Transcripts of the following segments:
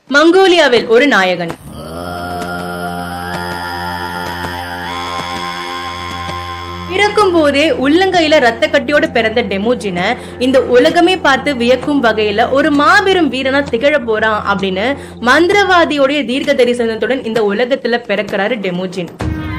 மங்கோலியாவில் ஒரு நாயகன் பிறக்கும் போதே உள்ளங்கையில ரத்த கட்டியோட பிறந்த டெமோஜின இந்த உலகமே பார்த்து வியக்கும் வகையில ஒரு மாபெரும் வீரனா திகழ போறான் அப்படின்னு மந்திரவாதியோடைய தீர்க்க தரிசனத்துடன் இந்த உலகத்துல பிறக்கிறாரு டெமோஜின்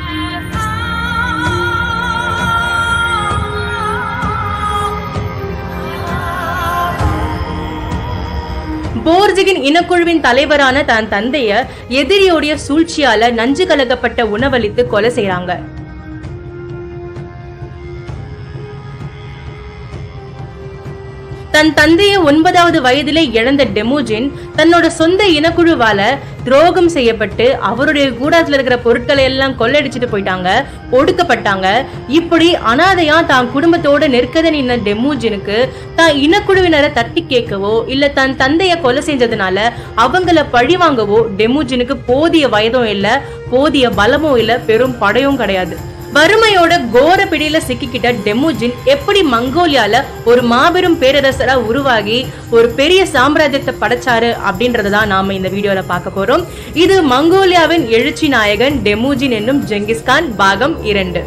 போர்ஜிகின் இனக்குழுவின் தலைவரான தன் தந்தைய எதிரியோடைய சூழ்ச்சியால நஞ்சு கலக்கப்பட்ட உணவளித்து கொலை செய்றாங்க தன் தந்தையை ஒன்பதாவது வயதிலே இழந்த டெமோஜின் தன்னோட சொந்த இனக்குழுவால துரோகம் செய்யப்பட்டு அவருடைய கூடாரத்துல இருக்கிற பொருட்களை எல்லாம் கொள்ளடிச்சிட்டு போயிட்டாங்க ஒடுக்கப்பட்டாங்க இப்படி அனாதையா தான் குடும்பத்தோட நெருக்கத நின்ன டெமோஜினுக்கு தான் இனக்குழுவினரை தட்டி கேட்கவோ இல்ல தன் தந்தைய கொலை செஞ்சதுனால அவங்கள பழி வாங்கவோ டெமோஜினுக்கு போதிய வயதும் இல்ல போதிய பலமும் இல்ல பெரும் படையும் கிடையாது வறுமையோட கோர பிடியில சிக்கிக்கிட்ட டெமோஜின் எப்படி மங்கோலியால ஒரு மாபெரும் பேரரசரா உருவாகி ஒரு பெரிய சாம்ராஜ்யத்தை படைச்சாரு அப்படின்றத தான் நாம இந்த வீடியோல பார்க்க போறோம் இது மங்கோலியாவின் எழுச்சி நாயகன் டெமோஜின் என்னும் ஜெங்கிஸ்கான் பாகம் இரண்டு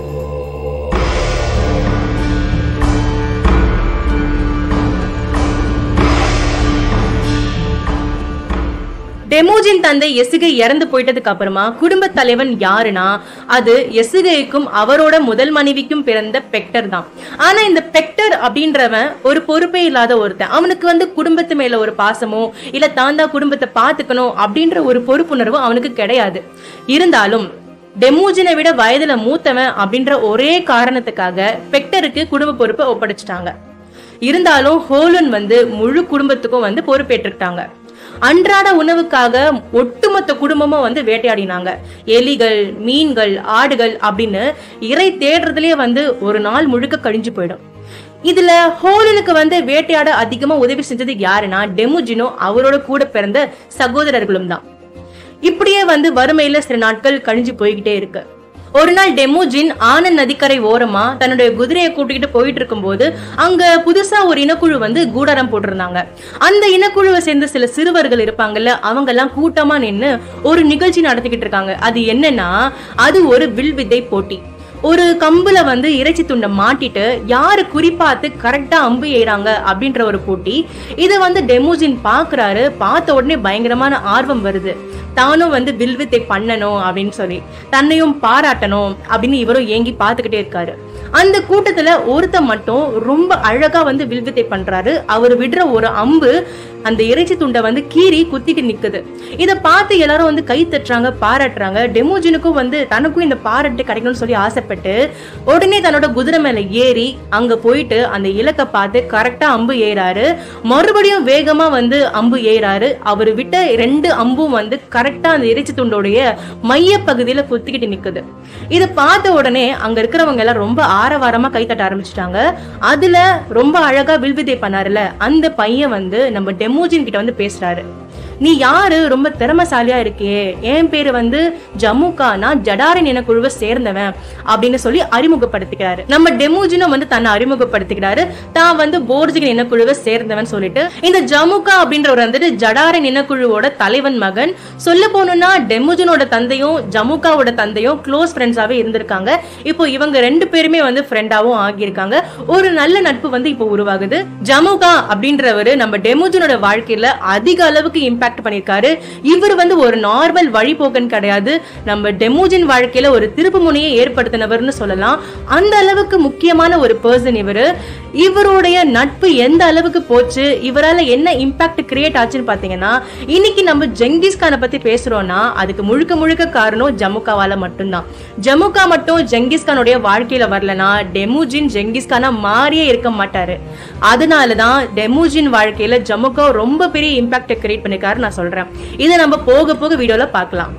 டெமோஜின் தந்தை எசுகை இறந்து போயிட்டதுக்கு அப்புறமா குடும்ப தலைவன் யாருன்னா அது எசுகைக்கும் அவரோட முதல் மனைவிக்கும் பிறந்த பெக்டர் தான் ஆனா இந்த பெக்டர் அப்படின்றவன் ஒரு பொறுப்பே இல்லாத ஒருத்தன் அவனுக்கு வந்து குடும்பத்து மேல ஒரு பாசமோ இல்ல தான் தான் குடும்பத்தை பாத்துக்கணும் அப்படின்ற ஒரு பொறுப்புணர்வு அவனுக்கு கிடையாது இருந்தாலும் டெமோஜினை விட வயதுல மூத்தவன் அப்படின்ற ஒரே காரணத்துக்காக பெக்டருக்கு குடும்ப பொறுப்பை ஒப்படைச்சிட்டாங்க இருந்தாலும் ஹோலன் வந்து முழு குடும்பத்துக்கும் வந்து பொறுப்பேற்றுக்கிட்டாங்க அன்றாட உணவுக்காக ஒட்டுமொத்த குடும்பமும் வந்து வேட்டையாடினாங்க எலிகள் மீன்கள் ஆடுகள் அப்படின்னு இறை தேடுறதுலயே வந்து ஒரு நாள் முழுக்க கழிஞ்சு போயிடும் இதுல ஹோலனுக்கு வந்து வேட்டையாட அதிகமா உதவி செஞ்சது யாருன்னா டெமுஜினோ அவரோட கூட பிறந்த சகோதரர்களும் தான் இப்படியே வந்து வறுமையில சில நாட்கள் கழிஞ்சு போய்கிட்டே இருக்கு ஒரு நாள் டெமோஜின் ஆனந்த் நதிக்கரை ஓரமா தன்னுடைய குதிரையை கூட்டிக்கிட்டு போயிட்டு இருக்கும்போது அங்க புதுசா ஒரு இனக்குழு வந்து கூடாரம் போட்டிருந்தாங்க அந்த இனக்குழுவை சேர்ந்த சில சிறுவர்கள் இருப்பாங்கல்ல அவங்க எல்லாம் கூட்டமா நின்னு ஒரு நிகழ்ச்சி நடத்திக்கிட்டு இருக்காங்க அது என்னன்னா அது ஒரு வில் வித்தை போட்டி ஒரு கம்புல வந்து இறைச்சி துண்டை மாட்டிட்டு யாரு குறிப்பாத்து கரெக்டா அம்பு ஏறாங்க அப்படின்ற ஒரு போட்டி இதை வந்து டெமோஜின் பாக்குறாரு பார்த்த உடனே பயங்கரமான ஆர்வம் வருது தானும் வந்து வில்வித்தை பண்ணணும் அப்படின்னு சொல்லி தன்னையும் பாராட்டணும் அப்படின்னு இவரும் ஏங்கி பார்த்துக்கிட்டே இருக்காரு அந்த கூட்டத்துல ஒருத்த மட்டும் ரொம்ப அழகா வந்து வில்வித்தை பண்றாரு அவர் விடுற ஒரு அம்பு அந்த இறைச்சி துண்டை வந்து கீறி குத்திட்டு நிக்குது இதை பார்த்து எல்லாரும் வந்து கை தட்டுறாங்க பாராட்டுறாங்க டெமோஜினுக்கும் வந்து தனக்கும் இந்த பாராட்டு கிடைக்கணும்னு சொல்லி ஆசைப்பட்டு உடனே தன்னோட குதிரை மேல ஏறி அங்க போயிட்டு அந்த இலக்கை பார்த்து கரெக்டா அம்பு ஏறாரு மறுபடியும் வேகமா வந்து அம்பு ஏறாரு அவர் விட்ட ரெண்டு அம்பும் வந்து கரெக்டா அந்த இறைச்சி துண்டோடைய மைய பகுதியில குத்திக்கிட்டு நிக்குது இதை பார்த்த உடனே அங்க இருக்கிறவங்க எல்லாம் ரொம்ப ஆரவாரமா கை தட்ட ஆரம்பிச்சிட்டாங்க அதுல ரொம்ப அழகா வில்வித்தை பண்ணாருல அந்த பையன் வந்து நம்ம டெமோஜின் கிட்ட வந்து பேசுறாரு நீ யாரு ரொம்ப திறமசாலியா இருக்கே என் பேரு வந்து ஜம்முக்கா நான் ஜடாரன் இனக்குழுவை சேர்ந்தவன் அப்படின்னு சொல்லி அறிமுகப்படுத்திக்கிறாரு நம்ம டெமோஜினும் வந்து தன்னை அறிமுகப்படுத்திக்கிறாரு தான் வந்து போர்ஜிகன் இனக்குழுவை சேர்ந்தவன் சொல்லிட்டு இந்த ஜமுக்கா அப்படின்றவர் வந்துட்டு ஜடாரன் இனக்குழுவோட தலைவன் மகன் சொல்ல போனோம்னா டெமோஜினோட தந்தையும் ஜமுக்காவோட தந்தையும் க்ளோஸ் ஃப்ரெண்ட்ஸாவே இருந்திருக்காங்க இப்போ இவங்க ரெண்டு பேருமே வந்து ஃப்ரெண்டாவும் ஆகியிருக்காங்க ஒரு நல்ல நட்பு வந்து இப்போ உருவாகுது ஜமுகா அப்படின்றவரு நம்ம டெமோஜினோட வாழ்க்கையில அதிக அளவுக்கு இம்பாக்ட் பண்ணிருக்காரு இவர் வந்து ஒரு நார்மல் வழிபோக்கன் கிடையாது நம்ம டெமோஜின் வாழ்க்கையில ஒரு திருப்பு முனையை ஏற்படுத்தினவர்னு சொல்லலாம் அந்த அளவுக்கு முக்கியமான ஒரு பர்சன் இவரு இவருடைய நட்பு எந்த அளவுக்கு போச்சு இவரால என்ன இம்பாக்ட் கிரியேட் ஆச்சுன்னு பாத்தீங்கன்னா இன்னைக்கு நம்ம ஜெங்கிஸ்கானை பத்தி பேசுறோம்னா அதுக்கு முழுக்க முழுக்க காரணம் ஜமுக்காவால மட்டும்தான் ஜமுக்கா மட்டும் ஜெங்கிஸ்கானுடைய வாழ்க்கையில வரலனா டெமுஜின் ஜெங்கிஸ்கானா மாறியே இருக்க மாட்டாரு அதனாலதான் டெமுஜின் வாழ்க்கையில ஜமுக்கா ரொம்ப பெரிய இம்பாக்ட கிரியேட் பண்ணிருக்காரு நான் சொல்றேன் இதை நம்ம போக போக வீடியோல பார்க்கலாம்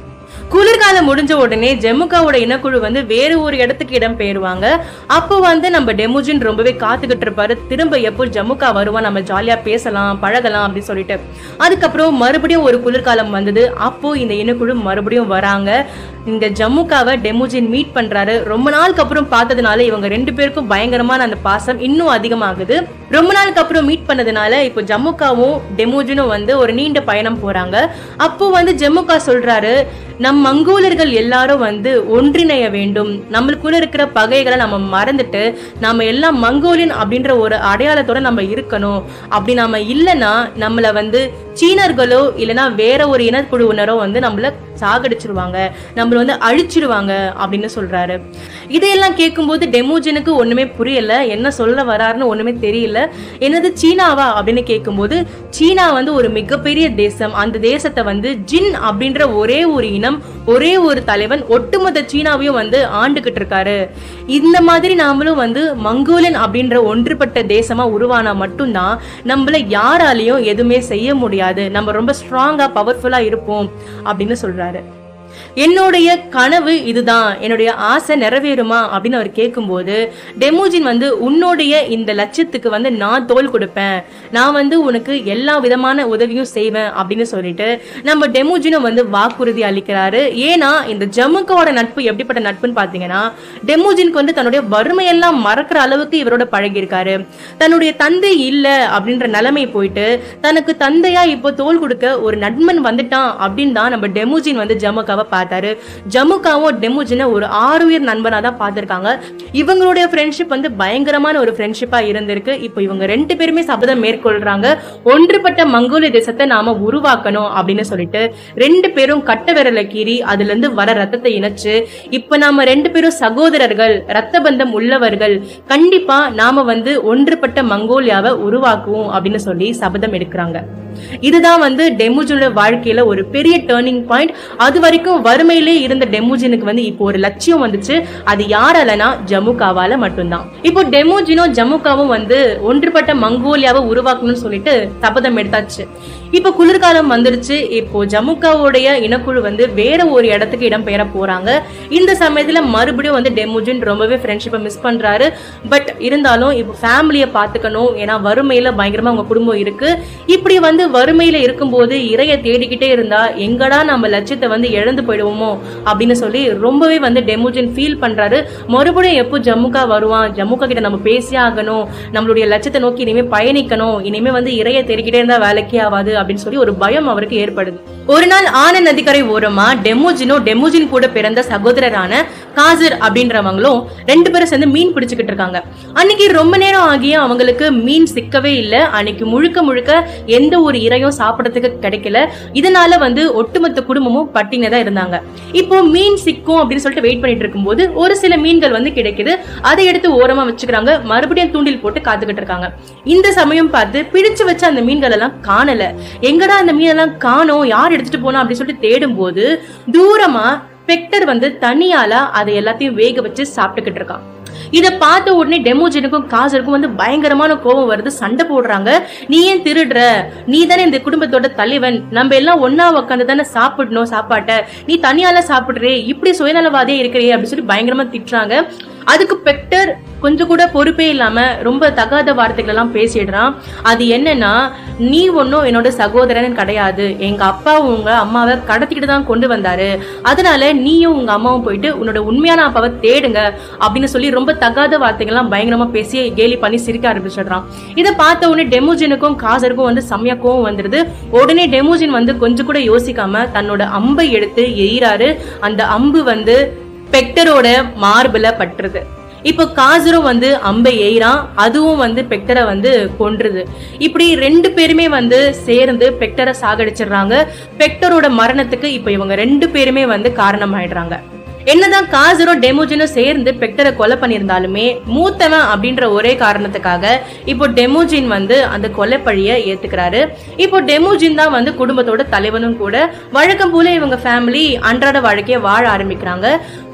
குளிர்காலம் முடிஞ்ச உடனே ஜெமுகாவோட இனக்குழு வந்து வேற ஒரு இடத்துக்கு இடம் பெயருவாங்க அப்போ வந்து நம்ம டெமுஜின் ரொம்பவே காத்துக்கிட்டு இருப்பாரு திரும்ப எப்போ ஜமுக்கா வருவான் நம்ம ஜாலியா பேசலாம் பழகலாம் அப்படின்னு சொல்லிட்டு அதுக்கப்புறம் மறுபடியும் ஒரு குளிர்காலம் வந்தது அப்போ இந்த இனக்குழு மறுபடியும் வராங்க இங்க ஜம்முக்காவை டெமுஜின் மீட் பண்றாரு ரொம்ப நாளுக்கு அப்புறம் பார்த்ததுனால இவங்க ரெண்டு பேருக்கும் பயங்கரமான அந்த பாசம் இன்னும் அதிகமாகுது ரொம்ப நாளுக்கு அப்புறம் மீட் பண்ணதுனால இப்போ ஜம்முக்காவும் டெமுஜினும் வந்து ஒரு நீண்ட பயணம் போறாங்க அப்போ வந்து ஜம்முக்கா சொல்றாரு நம் மங்கோலர்கள் எல்லாரும் வந்து ஒன்றிணைய வேண்டும் நம்மளுக்குள்ள இருக்கிற பகைகளை நம்ம மறந்துட்டு நாம எல்லாம் மங்கோலியன் அப்படின்ற ஒரு அடையாளத்தோட நம்ம இருக்கணும் அப்படி நாம இல்லைன்னா நம்மள வந்து சீனர்களோ இல்லைன்னா வேற ஒரு இனக்குழுவினரோ வந்து நம்மள சாகடிச்சிருவாங்க நம்மள வந்து அழிச்சிருவாங்க அப்படின்னு சொல்றாரு இதையெல்லாம் கேட்கும்போது டெமோஜனுக்கு ஒண்ணுமே புரியல என்ன சொல்ல வராருன்னு ஒண்ணுமே தெரியல என்னது சீனாவா அப்படின்னு கேட்கும்போது சீனா வந்து ஒரு மிகப்பெரிய தேசம் அந்த தேசத்தை வந்து ஜின் அப்படின்ற ஒரே ஒரு இனம் ஒரே ஒரு தலைவன் ஒட்டுமொத்த சீனாவையும் வந்து ஆண்டுகிட்டு இருக்காரு இந்த மாதிரி நாமளும் வந்து மங்கோலியன் அப்படின்ற ஒன்றுபட்ட தேசமா உருவானா மட்டும்தான் நம்மள யாராலையும் எதுவுமே செய்ய முடியாது நம்ம ரொம்ப ஸ்ட்ராங்கா பவர்ஃபுல்லா இருப்போம் அப்படின்னு சொல்றாரு என்னுடைய கனவு இதுதான் என்னுடைய ஆசை நிறைவேறுமா அப்படின்னு அவர் கேட்கும்போது டெமோஜின் வந்து உன்னுடைய இந்த லட்சத்துக்கு வந்து நான் தோல் கொடுப்பேன் நான் வந்து உனக்கு எல்லா விதமான உதவியும் செய்வேன் அப்படின்னு சொல்லிட்டு நம்ம டெமோஜினும் வந்து வாக்குறுதி அளிக்கிறாரு ஏன்னா இந்த ஜமுக்காவோட நட்பு எப்படிப்பட்ட நட்புன்னு பாத்தீங்கன்னா டெமோஜினுக்கு வந்து தன்னுடைய வறுமையெல்லாம் மறக்கிற அளவுக்கு இவரோட பழகியிருக்காரு தன்னுடைய தந்தை இல்ல அப்படின்ற நிலைமை போயிட்டு தனக்கு தந்தையா இப்போ தோல் கொடுக்க ஒரு நண்பன் வந்துட்டான் அப்படின்னு தான் நம்ம டெமோஜின் வந்து ஜமுக்காவை பார்த்தாரு ஜமுக்காவும் டெமோஜினை ஒரு ஆறுயிர் நண்பனா தான் பார்த்திருக்காங்க இவங்களுடைய ஃப்ரெண்ட்ஷிப் வந்து பயங்கரமான ஒரு ஃப்ரெண்ட்ஷிப்பா இருந்திருக்கு இப்போ இவங்க ரெண்டு பேருமே சபதம் மேற்கொள்றாங்க ஒன்றுபட்ட மங்கோலிய தேசத்தை நாம உருவாக்கணும் அப்படின்னு சொல்லிட்டு ரெண்டு பேரும் கட்ட விரலை கீறி அதுல இருந்து வர ரத்தத்தை இணைச்சு இப்ப நாம ரெண்டு பேரும் சகோதரர்கள் ரத்த பந்தம் உள்ளவர்கள் கண்டிப்பா நாம வந்து ஒன்றுபட்ட மங்கோலியாவை உருவாக்குவோம் அப்படின்னு சொல்லி சபதம் எடுக்கிறாங்க இதுதான் வந்து டெமுஜினோட வாழ்க்கையில ஒரு பெரிய டேர்னிங் பாயிண்ட் அது வரைக்கும் வறுமையிலே இருந்த டெமுஜினுக்கு வந்து இப்போ ஒரு லட்சியம் வந்துச்சு அது யாராலனா ஜமுகாவால மட்டும்தான் இப்போ டெமுஜினோ ஜமுகாவும் வந்து ஒன்றுபட்ட மங்கோலியாவை உருவாக்கணும்னு சொல்லிட்டு சபதம் எடுத்தாச்சு இப்போ குளிர்காலம் வந்துருச்சு இப்போ ஜமுகாவுடைய இனக்குழு வந்து வேற ஒரு இடத்துக்கு இடம் பெயர போறாங்க இந்த சமயத்துல மறுபடியும் வந்து டெமுஜின் ரொம்பவே ஃப்ரெண்ட்ஷிப்பை மிஸ் பண்றாரு பட் இருந்தாலும் இப்போ ஃபேமிலியை பார்த்துக்கணும் ஏன்னா வறுமையில பயங்கரமா அவங்க குடும்பம் இருக்கு இப்படி வந்து வறுமையில இருக்கும்போது இறைய தேடிக்கிட்டே இருந்தா எங்கடா நம்ம லட்சியத்தை வந்து இழந்து போயிடுவோமோ அப்படின்னு சொல்லி ரொம்பவே வந்து டெமுஜின் ஃபீல் பண்றாரு மறுபடியும் எப்போ ஜம்முக்கா வருவான் ஜம்முக்கா கிட்ட நம்ம பேசியே ஆகணும் நம்மளுடைய லட்சியத்தை நோக்கி இனிமே பயணிக்கணும் இனிமே வந்து இறைய தேடிக்கிட்டே இருந்தா வேலைக்கே ஆகாது அப்படின்னு சொல்லி ஒரு பயம் அவருக்கு ஏற்படுது ஒரு நாள் ஆனந்த் நதிக்கரை ஓரமா டெமோஜினோ டெமோஜின் கூட பிறந்த சகோதரரான காசர் அப்படின்றவங்களும் ரெண்டு பேரும் சேர்ந்து மீன் பிடிச்சுக்கிட்டு இருக்காங்க அன்னைக்கு ரொம்ப நேரம் ஆகியும் அவங்களுக்கு மீன் சிக்கவே இல்லை அன்னைக்கு முழுக்க முழுக்க எந்த ஒரு இரையும் சாப்பிடறதுக்கு கிடைக்கல இதனால வந்து ஒட்டுமொத்த குடும்பமும் பட்டினி தான் இருந்தாங்க இப்போ மீன் சிக்கும் அப்படின்னு சொல்லிட்டு வெயிட் பண்ணிட்டு இருக்கும்போது ஒரு சில மீன்கள் வந்து கிடைக்குது அதை எடுத்து ஓரமா வச்சுக்கிறாங்க மறுபடியும் தூண்டில் போட்டு காத்துக்கிட்டு இருக்காங்க இந்த சமயம் பார்த்து பிடிச்சு வச்ச அந்த மீன்கள் எல்லாம் காணல எங்கடா அந்த மீனெல்லாம் காணோம் யார் எடுத்துட்டு போனா அப்படின்னு சொல்லிட்டு தேடும் போது தூரமா பெக்டர் வந்து தனியால அதை எல்லாத்தையும் வேக வச்சு சாப்பிட்டுக்கிட்டு இருக்கான் இத பார்த்த உடனே டெமோஜனுக்கும் காசருக்கும் வந்து பயங்கரமான கோபம் வருது சண்டை போடுறாங்க நீ ஏன் திருடுற நீ தானே இந்த குடும்பத்தோட தலைவன் நம்ம எல்லாம் ஒன்னா உட்காந்து தானே சாப்பிடணும் சாப்பாட்டை நீ தனியால சாப்பிடுறே இப்படி சுயநலவாதியே இருக்கிறே அப்படின்னு சொல்லி பயங்கரமா திட்டுறாங்க அதுக்கு பெக்டர் கொஞ்சம் கூட பொறுப்பே இல்லாம ரொம்ப தகாத வார்த்தைகள் எல்லாம் பேசிடுறான் அது என்னன்னா நீ ஒன்றும் என்னோட சகோதரன் கிடையாது எங்க அப்பா உங்க அம்மாவை கடத்திக்கிட்டு தான் கொண்டு வந்தாரு அதனால நீயும் உங்க அம்மாவும் போயிட்டு உன்னோட உண்மையான அப்பாவை தேடுங்க அப்படின்னு சொல்லி ரொம்ப தகாத வார்த்தைகள்லாம் பயங்கரமா பேசி கேலி பண்ணி சிரிக்க ஆரம்பிச்சிடுறான் இதை பார்த்த உடனே டெமோஜினுக்கும் காசருக்கும் வந்து செம்மையா கோவம் வந்துருது உடனே டெமோஜின் வந்து கொஞ்சம் கூட யோசிக்காம தன்னோட அம்பை எடுத்து எயிறாரு அந்த அம்பு வந்து பெக்டரோட மார்பிள பட்டுருது இப்போ காசரும் வந்து அம்பை எய்றான் அதுவும் வந்து பெக்டரை வந்து கொன்றுது இப்படி ரெண்டு பேருமே வந்து சேர்ந்து பெக்டரை சாகடிச்சிடுறாங்க பெக்டரோட மரணத்துக்கு இப்போ இவங்க ரெண்டு பேருமே வந்து காரணம் ஆயிடுறாங்க என்னதான் காசரோ டெமோஜினோ சேர்ந்து பெக்டரை கொலை பண்ணியிருந்தாலுமே மூத்தவன் அப்படின்ற ஒரே காரணத்துக்காக இப்போ டெமோஜின் வந்து அந்த கொலைப்பழிய ஏத்துக்கிறாரு இப்போ டெமோஜின் தான் வந்து குடும்பத்தோட தலைவனும் கூட வழக்கம் போல இவங்க ஃபேமிலி அன்றாட வாழ்க்கைய வாழ ஆரம்பிக்கிறாங்க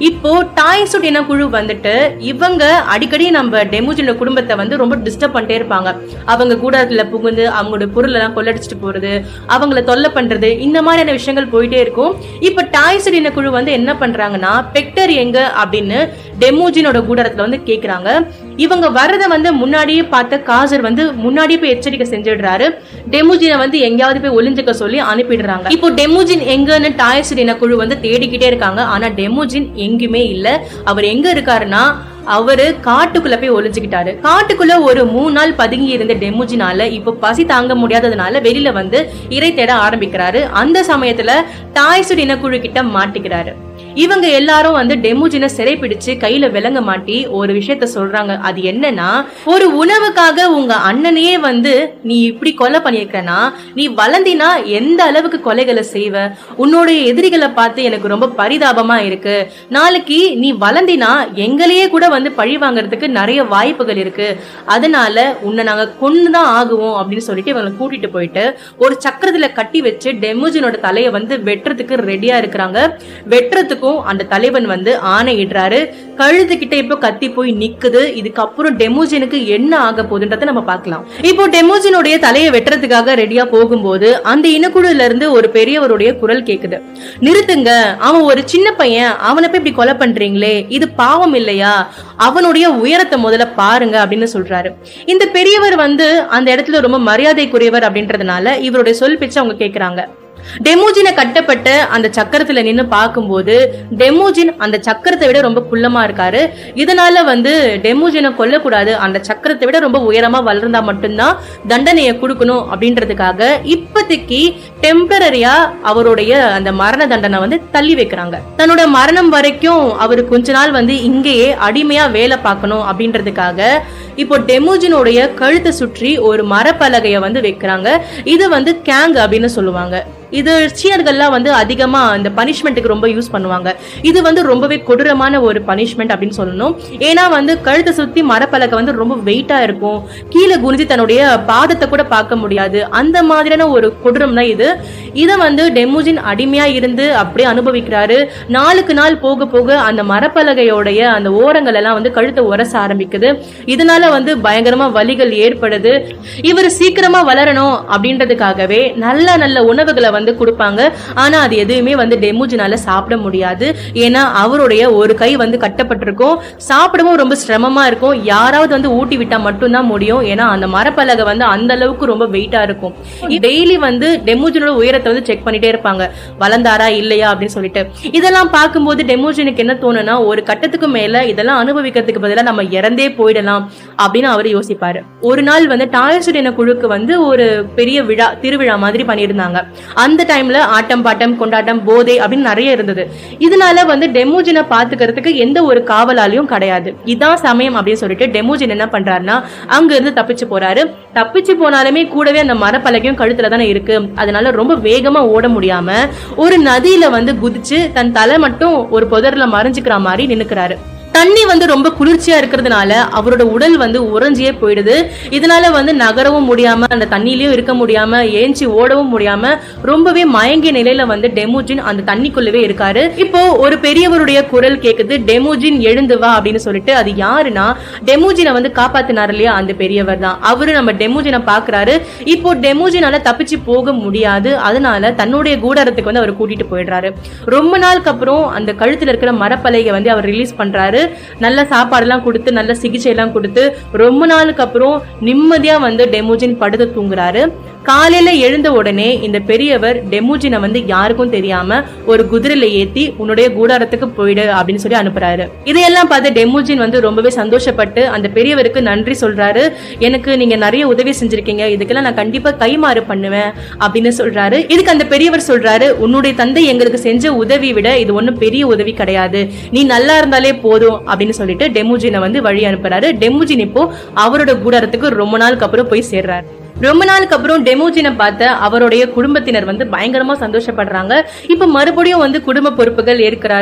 இப்போ டாய்ஸுட் இன குழு வந்துட்டு இவங்க அடிக்கடி நம்ம டெமோஜினோட குடும்பத்தை வந்து ரொம்ப டிஸ்டர்ப் பண்ணிட்டே இருப்பாங்க அவங்க கூடாரத்துல புகுந்து அவங்களோட பொருள் எல்லாம் கொள்ளடிச்சிட்டு போறது அவங்கள தொல்லை பண்றது இந்த மாதிரியான விஷயங்கள் போயிட்டே இருக்கும் இப்ப டாய்ஸுட் இன குழு வந்து என்ன பண்றாங்கன்னா பெக்டர் எங்க அப்படின்னு டெமோஜினோட கூடாரத்துல வந்து கேக்குறாங்க இவங்க வர்றத வந்து முன்னாடியே பார்த்த காசர் வந்து முன்னாடியே போய் எச்சரிக்கை செஞ்சிடுறாரு டெமோஜினை வந்து எங்கேயாவது போய் ஒளிஞ்சுக்க சொல்லி அனுப்பிடுறாங்க இப்போ டெமோஜின் எங்கன்னு டாய்ஸுட் இன குழு வந்து தேடிக்கிட்டே இருக்காங்க ஆனா டெமோஜின் எங்குமே இல்ல அவர் எங்க இருக்காருன்னா அவரு காட்டுக்குள்ள போய் ஒளிஞ்சுக்கிட்டாரு காட்டுக்குள்ள ஒரு மூணு நாள் பதுங்கி இருந்த டெமுஜினால இப்போ பசி தாங்க முடியாததுனால வெளியில வந்து இறை தேட ஆரம்பிக்கிறாரு அந்த சமயத்துல டாய்ஸுட் இனக்குழு கிட்ட மாட்டிக்கிறாரு இவங்க எல்லாரும் வந்து டெமுஜினை சிறைப்பிடிச்சு கையில விலங்க மாட்டி ஒரு விஷயத்த சொல்றாங்க அது என்னன்னா ஒரு உணவுக்காக உங்க அண்ணனையே வந்து நீ இப்படி கொலை பண்ணியிருக்கனா நீ வளர்ந்தினா எந்த அளவுக்கு கொலைகளை செய்வ உன்னுடைய எதிரிகளை பார்த்து எனக்கு ரொம்ப பரிதாபமா இருக்கு நாளைக்கு நீ வளர்ந்தினா எங்களையே கூட வந்து பழி வாங்குறதுக்கு நிறைய வாய்ப்புகள் இருக்கு அதனால உன்னை நாங்க கொன்னுதான் ஆகுவோம் அப்படின்னு சொல்லிட்டு இவங்களை கூட்டிட்டு போயிட்டு ஒரு சக்கரத்துல கட்டி வச்சு டெமுஜினோட தலையை வந்து வெட்டுறதுக்கு ரெடியா இருக்கிறாங்க வெட்டுறதுக்கும் அந்த தலைவன் வந்து ஆணையிடுறாரு கழுத்து கிட்ட இப்போ கத்தி போய் நிக்குது இதுக்கப்புறம் டெமோஜினுக்கு என்ன ஆக போகுதுன்றத நம்ம பார்க்கலாம் இப்போ டெமோஜினுடைய தலையை வெட்டுறதுக்காக ரெடியா போகும்போது அந்த இனக்குழுல இருந்து ஒரு பெரியவருடைய குரல் கேக்குது நிறுத்துங்க அவன் ஒரு சின்ன பையன் அவனை போய் இப்படி கொலை பண்றீங்களே இது பாவம் இல்லையா அவனுடைய உயரத்தை முதல்ல பாருங்க அப்படின்னு சொல்றாரு இந்த பெரியவர் வந்து அந்த இடத்துல ரொம்ப மரியாதைக்குரியவர் அப்படின்றதுனால இவருடைய சொல் பேச்சு அவங்க கேக்குறாங்க டெமோஜினை கட்டப்பட்ட அந்த சக்கரத்துல நின்னு பார்க்கும்போது டெமோஜின் அந்த சக்கரத்தை விட ரொம்ப குள்ளமா இருக்காரு இதனால வந்து டெமோஜினை கொல்லக்கூடாது அந்த சக்கரத்தை விட ரொம்ப உயரமா வளர்ந்தா மட்டும்தான் தண்டனையை கொடுக்கணும் அப்படின்றதுக்காக இப்போதைக்கு டெம்பரரியா அவருடைய அந்த மரண தண்டனை வந்து தள்ளி வைக்கிறாங்க தன்னோட மரணம் வரைக்கும் அவர் கொஞ்ச நாள் வந்து இங்கேயே அடிமையா வேலை பார்க்கணும் அப்படின்றதுக்காக இப்போ டெமோஜினுடைய கழுத்தை சுற்றி ஒரு மரப்பலகையை வந்து வைக்கிறாங்க இது வந்து கேங் அப்படின்னு சொல்லுவாங்க இது சீனர்கள்லாம் வந்து அதிகமா இந்த பனிஷ்மெண்ட்டுக்கு ரொம்ப யூஸ் பண்ணுவாங்க இது வந்து ரொம்பவே கொடூரமான ஒரு பனிஷ்மெண்ட் அப்படின்னு சொல்லணும் ஏன்னா வந்து கழுத்தை சுத்தி மரப்பலகை வந்து ரொம்ப வெயிட்டா இருக்கும் கீழே குனிஞ்சு தன்னுடைய பாதத்தை கூட பார்க்க முடியாது அந்த மாதிரியான ஒரு கொடூரம் தான் இது இதை வந்து டெமோஜின் அடிமையா இருந்து அப்படியே அனுபவிக்கிறாரு நாளுக்கு நாள் போக போக அந்த மரப்பலகையோடைய அந்த ஓரங்கள் எல்லாம் வந்து கழுத்தை உரச ஆரம்பிக்குது இதனால வந்து பயங்கரமா வலிகள் ஏற்படுது இவர் சீக்கிரமா வளரணும் அப்படின்றதுக்காகவே நல்ல நல்ல உணவுகளை வந்து கொடுப்பாங்க ஆனா அது எதுவுமே வந்து டெமோஜினால சாப்பிட முடியாது ஏன்னா அவருடைய ஒரு கை வந்து கட்டப்பட்டிருக்கும் சாப்பிடவும் ரொம்ப சிரமமா இருக்கும் யாராவது வந்து ஊட்டி விட்டா மட்டும்தான் முடியும் ஏன்னா அந்த மரப்பலகை வந்து அந்த அளவுக்கு ரொம்ப வெயிட்டா இருக்கும் டெய்லி வந்து டெமோஜினோட உயரத்தை வந்து செக் பண்ணிட்டே இருப்பாங்க வளர்ந்தாரா இல்லையா அப்படின்னு சொல்லிட்டு இதெல்லாம் பார்க்கும்போது டெமோஜினுக்கு என்ன தோணுனா ஒரு கட்டத்துக்கு மேல இதெல்லாம் அனுபவிக்கிறதுக்கு பதிலா நம்ம இறந்தே போயிடலாம் அப்படின்னு அவர் யோசிப்பாரு ஒரு நாள் வந்து டாயசுடின குழுக்கு வந்து ஒரு பெரிய விழா திருவிழா மாதிரி பண்ணியிருந்தாங்க அந்த டைம்ல ஆட்டம் பாட்டம் கொண்டாட்டம் போதை அப்படின்னு நிறைய இருந்தது இதனால வந்து டெமோஜினை பாத்துக்கிறதுக்கு எந்த ஒரு காவலாலையும் கிடையாது இதான் சமயம் அப்படின்னு சொல்லிட்டு டெமோஜின் என்ன பண்றாருன்னா அங்க இருந்து தப்பிச்சு போறாரு தப்பிச்சு போனாலுமே கூடவே அந்த மரப்பலகையும் கழுத்துல தானே இருக்கு அதனால ரொம்ப வேகமா ஓட முடியாம ஒரு நதியில வந்து குதிச்சு தன் தலை மட்டும் ஒரு புதர்ல மறைஞ்சுக்கிற மாதிரி நின்னுக்கிறாரு தண்ணி வந்து ரொம்ப குளிர்ச்சியா இருக்கிறதுனால அவரோட உடல் வந்து உறைஞ்சியே போயிடுது இதனால வந்து நகரவும் முடியாம அந்த தண்ணியிலயும் இருக்க முடியாம ஏஞ்சி ஓடவும் முடியாம ரொம்பவே மயங்கிய நிலையில வந்து டெமோஜின் அந்த தண்ணிக்குள்ளவே இருக்காரு இப்போ ஒரு பெரியவருடைய குரல் கேக்குது டெமோஜின் எழுந்து வா அப்படின்னு சொல்லிட்டு அது யாருன்னா டெமோஜினை வந்து காப்பாத்தினார் இல்லையா அந்த பெரியவர் தான் அவரு நம்ம டெமோஜினை பாக்குறாரு இப்போ டெமோஜினால தப்பிச்சு போக முடியாது அதனால தன்னுடைய கூடாரத்துக்கு வந்து அவர் கூட்டிட்டு போயிடுறாரு ரொம்ப நாளுக்கு அப்புறம் அந்த கழுத்துல இருக்கிற மரப்பலகை வந்து அவர் ரிலீஸ் பண்றாரு நல்ல சாப்பாடெல்லாம் கொடுத்து நல்ல சிகிச்சை எல்லாம் கொடுத்து ரொம்ப நாளுக்கு அப்புறம் நிம்மதியா வந்து டெமோஜின் படுத்து தூங்குறாரு காலையில எழுந்த உடனே இந்த பெரியவர் டெமோஜினை வந்து யாருக்கும் தெரியாம ஒரு குதிரையில ஏத்தி உன்னுடைய கூடாரத்துக்கு போயிடு அப்படின்னு சொல்லி அனுப்புறாரு இதையெல்லாம் பார்த்து டெமோஜின் வந்து ரொம்பவே சந்தோஷப்பட்டு அந்த பெரியவருக்கு நன்றி சொல்றாரு எனக்கு நீங்க நிறைய உதவி செஞ்சிருக்கீங்க இதுக்கெல்லாம் நான் கண்டிப்பா கைமாறு பண்ணுவேன் அப்படின்னு சொல்றாரு இதுக்கு அந்த பெரியவர் சொல்றாரு உன்னுடைய தந்தை எங்களுக்கு செஞ்ச உதவி விட இது ஒண்ணும் பெரிய உதவி கிடையாது நீ நல்லா இருந்தாலே போதும் அப்படின்னு சொல்லிட்டு டெமோஜினை வந்து வழி அனுப்புறாரு டெமோஜின் இப்போ அவரோட கூடாரத்துக்கு ரொம்ப நாளுக்கு அப்புறம் போய் சேர்றாரு ரொம்ப நாளுக்கு அப்புறம் டெமோஜினை பார்த்த அவருடைய குடும்பத்தினர் வந்து பயங்கரமா சந்தோஷப்படுறாங்க இப்ப மறுபடியும் வந்து குடும்ப பொறுப்புகள் ஏற்கிறாரு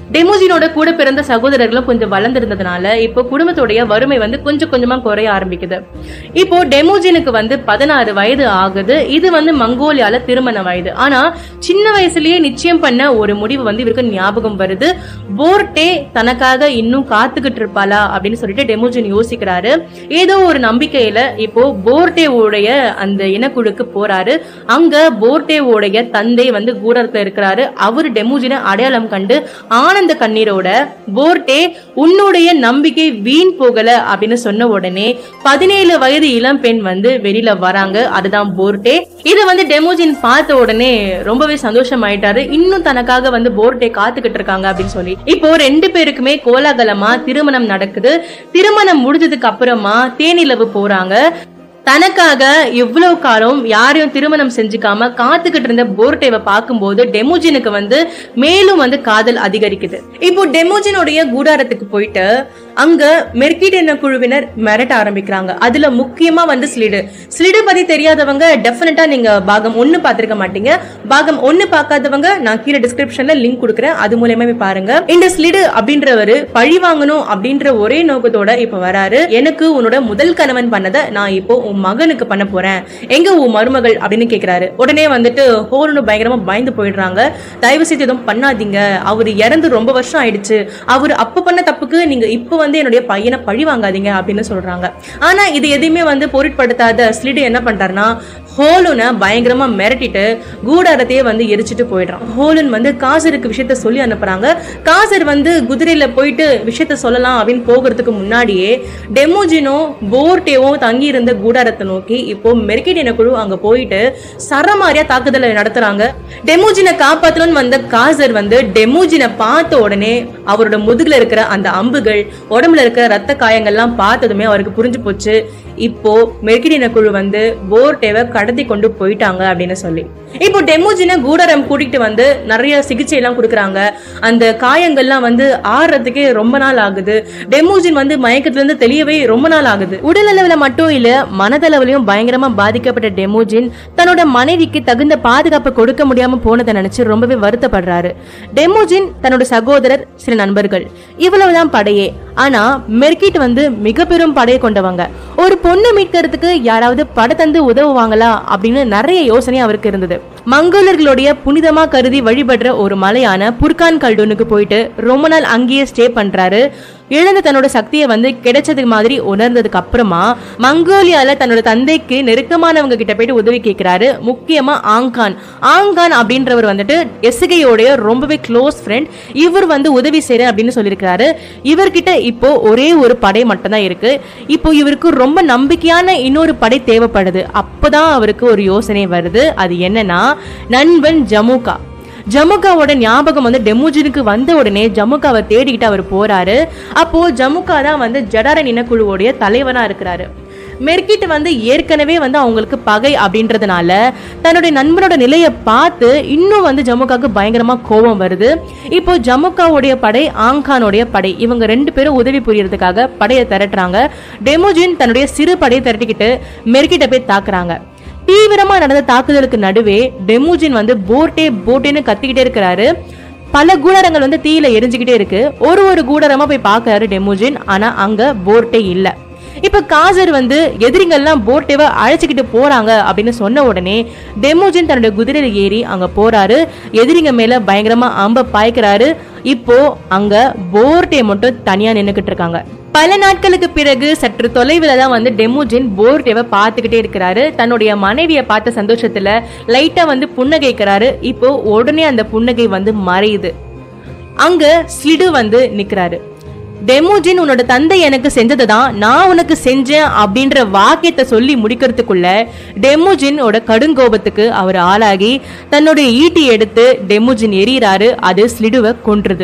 டெமோஜினோட கூட பிறந்த சகோதரர்களும் கொஞ்சம் வளர்ந்திருந்ததுனால இப்போ குடும்பத்துடைய வறுமை வந்து கொஞ்சம் கொஞ்சமா குறைய ஆரம்பிக்குது இப்போ டெமோஜினுக்கு வந்து பதினாறு வயது ஆகுது இது வந்து மங்கோலியால திருமண வயது ஆனா சின்ன வயசுலயே நிச்சயம் பண்ண ஒரு முடிவு வந்து இவருக்கு ஞாபகம் வருது போர்ட்டே தனக்காக இன்னும் காத்துக்கிட்டு இருப்பாளா அப்படின்னு சொல்லிட்டு டெமோஜின் யோசிக்கிறாரு ஏதோ ஒரு நம்பிக்கையில இப்போ போர்ட்டேவுடைய அந்த இனக்குழுக்கு போறாரு அங்க போர்ட்டேவுடைய தந்தை வந்து கூடத்துல இருக்கிறாரு அவர் டெமோஜினை அடையாளம் கண்டு ஆனந்த கண்ணீரோட போர்ட்டே உன்னுடைய நம்பிக்கை வீண் போகல அப்படின்னு சொன்ன உடனே பதினேழு வயது இளம் பெண் வந்து வெளியில வராங்க அதுதான் போர்ட்டே இது வந்து டெமோஜின் பார்த்த உடனே ரொம்பவே சந்தோஷம் ஆயிட்டாரு இன்னும் தனக்காக வந்து போர்ட்டே காத்துக்கிட்டு இருக்காங்க அப்படின்னு சொல்லி இப்போ ரெண்டு பேருக்குமே கோலாகலமா திருமணம் நடக்குது திருமணம் முடிஞ்சதுக்கு அப்புறமா தேனிலவு போறாங்க தனக்காக இவ்வளவு காலம் யாரையும் திருமணம் செஞ்சுக்காம காத்துக்கிட்டு இருந்த போர்டேவை பார்க்கும்போது டெமோஜினுக்கு வந்து மேலும் வந்து காதல் அதிகரிக்குது இப்போ டெமோஜினுடைய கூடாரத்துக்கு போயிட்டு அங்க மெர்கிட் என்ன குழுவினர் மிரட்ட ஆரம்பிக்கிறாங்க அதுல முக்கியமா வந்து ஸ்லிடு ஸ்லிடு பத்தி தெரியாதவங்க டெஃபினட்டா நீங்க பாகம் ஒன்னு பார்த்திருக்க மாட்டீங்க பாகம் ஒன்னு பார்க்காதவங்க நான் கீழே டிஸ்கிரிப்ஷன்ல லிங்க் கொடுக்குறேன் அது மூலியமா போய் பாருங்க இந்த ஸ்லிடு அப்படின்றவரு பழி வாங்கணும் அப்படின்ற ஒரே நோக்கத்தோட இப்ப வராரு எனக்கு உன்னோட முதல் கணவன் பண்ணதை நான் இப்போ உன் மகனுக்கு பண்ண போறேன் எங்க உன் மருமகள் அப்படின்னு கேக்குறாரு உடனே வந்துட்டு ஹோல்னு பயங்கரமா பயந்து போயிடுறாங்க தயவு செய்து எதுவும் பண்ணாதீங்க அவர் இறந்து ரொம்ப வருஷம் ஆயிடுச்சு அவர் அப்ப பண்ண தப்புக்கு நீங்க இப்போ வந்து என்னுடைய பையனை பழி வாங்காதீங்க அப்படின்னு சொல்றாங்க ஆனா இது எதையுமே வந்து பொருட்படுத்தாத ஸ்லிடு என்ன பண்றாருன்னா ஹோலுனை பயங்கரமா மிரட்டிட்டு கூடாரத்தையே வந்து எரிச்சிட்டு போயிடுறான் ஹோலுன் வந்து காசருக்கு விஷயத்த சொல்லி அனுப்புறாங்க காசர் வந்து குதிரையில போயிட்டு விஷயத்த சொல்லலாம் அப்படின்னு போகிறதுக்கு முன்னாடியே டெமோஜினோ போர்டேவும் தங்கி இருந்த கூடாரத்தை நோக்கி இப்போ மெர்கிடின குழு அங்க போயிட்டு சரமாரியா தாக்குதலை நடத்துறாங்க டெமோஜினை காப்பாத்தணும்னு வந்த காசர் வந்து டெமோஜினை பார்த்த உடனே அவரோட முதுகுல இருக்கிற அந்த அம்புகள் உடம்புல இருக்கிற ரத்த காயங்கள்லாம் பார்த்ததுமே அவருக்கு புரிஞ்சு போச்சு இப்போ மெர்கிடின குழு வந்து போர்டேவை கடத்தி கொண்டு போயிட்டாங்க அப்படின்னு சொல்லி இப்போ டெமோஜினை கூடாரம் கூட்டிட்டு வந்து நிறைய சிகிச்சை எல்லாம் கொடுக்குறாங்க அந்த காயங்கள்லாம் வந்து ஆறுறதுக்கே ரொம்ப நாள் ஆகுது டெமோஜின் வந்து மயக்கத்துல இருந்து தெளியவே ரொம்ப நாள் ஆகுது உடல் அளவுல மட்டும் இல்ல மனதளவுலயும் பயங்கரமா பாதிக்கப்பட்ட டெமோஜின் தன்னோட மனைவிக்கு தகுந்த பாதுகாப்பு கொடுக்க முடியாம போனதை நினைச்சு ரொம்பவே வருத்தப்படுறாரு டெமோஜின் தன்னோட சகோதரர் சில நண்பர்கள் இவ்வளவுதான் படையே ஆனா மெர்கிட் வந்து மிக பெரும் படையை கொண்டவங்க ஒரு பொண்ணு மீட்கிறதுக்கு யாராவது படை தந்து உதவுவாங்களா அப்படின்னு நிறைய யோசனை அவருக்கு இருந்தது மங்கோலர்களுடைய புனிதமா கருதி வழிபடுற ஒரு மலையான புர்கான் கல்டூனுக்கு போயிட்டு ரொம்ப நாள் அங்கேயே ஸ்டே பண்றாரு இழந்த தன்னோட சக்தியை வந்து கிடைச்சது மாதிரி உணர்ந்ததுக்கு அப்புறமா மங்கோலியால தன்னோட தந்தைக்கு நெருக்கமானவங்க கிட்ட போயிட்டு உதவி கேட்கிறாரு முக்கியமா ஆங்கான் ஆங்கான் அப்படின்றவர் வந்துட்டு எசுகையோடைய ரொம்பவே க்ளோஸ் ஃப்ரெண்ட் இவர் வந்து உதவி செய்யறேன் அப்படின்னு சொல்லியிருக்கிறாரு இவர்கிட்ட இப்போ ஒரே ஒரு படை மட்டும்தான் இருக்கு இப்போ இவருக்கு ரொம்ப நம்பிக்கையான இன்னொரு படை தேவைப்படுது அப்பதான் அவருக்கு ஒரு யோசனை வருது அது என்னன்னா நண்பன் ஜமுகா ஜமுகாவோட ஞாபகம் வந்து டெமோஜினுக்கு வந்த உடனே ஜமுகாவை தேடிக்கிட்டு அவர் போறாரு அப்போ ஜமுகா தான் வந்து ஜடாரன் இனக்குழுவோடைய தலைவனா இருக்கிறாரு மெர்கிட் வந்து ஏற்கனவே வந்து அவங்களுக்கு பகை அப்படின்றதுனால தன்னுடைய நண்பனோட நிலையை பார்த்து இன்னும் வந்து ஜமுகாவுக்கு பயங்கரமா கோபம் வருது இப்போ ஜமுகாவுடைய படை ஆங்கானுடைய படை இவங்க ரெண்டு பேரும் உதவி புரியறதுக்காக படையை திரட்டுறாங்க டெமோஜின் தன்னுடைய சிறு படையை திரட்டிக்கிட்டு மெர்கிட்ட போய் தாக்குறாங்க தீவிரமா நடந்த தாக்குதலுக்கு நடுவே டெமூஜின் வந்து போர்ட்டே போர்ட்டேன்னு கத்திக்கிட்டே இருக்கிறாரு பல கூடாரங்கள் வந்து தீயில எரிஞ்சுக்கிட்டே இருக்கு ஒரு ஒரு கூடாரமா போய் பார்க்கறாரு டெமூஜின் ஆனா அங்க போர்ட்டே இல்ல இப்ப காசர் வந்து எதிரிங்கெல்லாம் போர்ட்டேவை அழைச்சிக்கிட்டு போறாங்க அப்படின்னு சொன்ன உடனே டெமோஜின் தன்னோட குதிரையில ஏறி அங்க போறாரு எதிரிங்க மேல பயங்கரமா அம்ப பாய்க்கிறாரு இப்போ அங்க போர்ட்டே மட்டும் தனியா நின்னுக்கிட்டு இருக்காங்க பல நாட்களுக்கு பிறகு சற்று தொலைவில் தான் வந்து டெமோஜின் போர்டேவை பார்த்துக்கிட்டே இருக்கிறாரு தன்னுடைய மனைவியை பார்த்த சந்தோஷத்துல லைட்டா வந்து புன்னகைக்கிறாரு இப்போ உடனே அந்த புன்னகை வந்து மறையுது அங்க ஸ்லிடு வந்து நிக்கிறாரு டெமோஜின் உன்னோட தந்தை எனக்கு செஞ்சதை தான் நான் உனக்கு செஞ்சேன் அப்படின்ற வாக்கியத்தை சொல்லி முடிக்கிறதுக்குள்ள டெமோஜினோட கடுங்கோபத்துக்கு அவர் ஆளாகி தன்னுடைய ஈட்டி எடுத்து டெமோஜின் எறிகிறாரு அது ஸ்லிடுவை கொன்றுது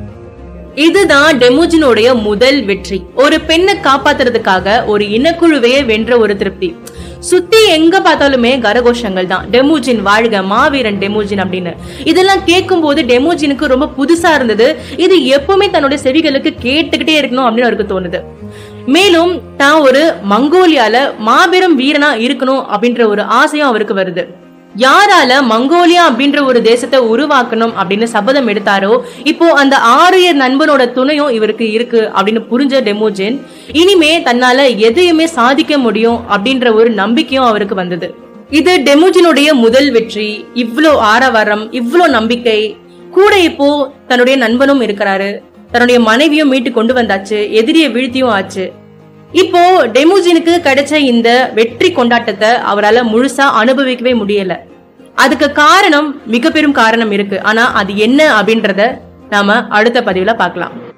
இதுதான் டெமோஜினோடைய முதல் வெற்றி ஒரு பெண்ணை காப்பாத்துறதுக்காக ஒரு இனக்குழுவையே வென்ற ஒரு திருப்தி சுத்தி எங்க பார்த்தாலுமே கரகோஷங்கள் தான் டெமோஜின் வாழ்க மாவீரன் டெமோஜின் அப்படின்னு இதெல்லாம் கேட்கும் போது டெமோஜினுக்கு ரொம்ப புதுசா இருந்தது இது எப்பவுமே தன்னுடைய செவிகளுக்கு கேட்டுக்கிட்டே இருக்கணும் அப்படின்னு அவருக்கு தோணுது மேலும் தான் ஒரு மங்கோலியால மாபெரும் வீரனா இருக்கணும் அப்படின்ற ஒரு ஆசையும் அவருக்கு வருது யாரால மங்கோலியா அப்படின்ற ஒரு தேசத்தை உருவாக்கணும் அப்படின்னு சபதம் எடுத்தாரோ இப்போ அந்த ஆரியர் நண்பனோட துணையும் இவருக்கு இருக்கு அப்படின்னு புரிஞ்ச டெமோஜின் இனிமே தன்னால எதையுமே சாதிக்க முடியும் அப்படின்ற ஒரு நம்பிக்கையும் அவருக்கு வந்தது இது டெமோஜினுடைய முதல் வெற்றி இவ்ளோ ஆரவாரம் இவ்ளோ நம்பிக்கை கூட இப்போ தன்னுடைய நண்பனும் இருக்கிறாரு தன்னுடைய மனைவியும் மீட்டு கொண்டு வந்தாச்சு எதிரிய வீழ்த்தியும் ஆச்சு இப்போ டெமோஜினுக்கு கிடைச்ச இந்த வெற்றி கொண்டாட்டத்தை அவரால முழுசா அனுபவிக்கவே முடியல அதுக்கு காரணம் மிக பெரும் காரணம் இருக்கு ஆனா அது என்ன அப்படின்றத நாம அடுத்த பதிவுல பார்க்கலாம்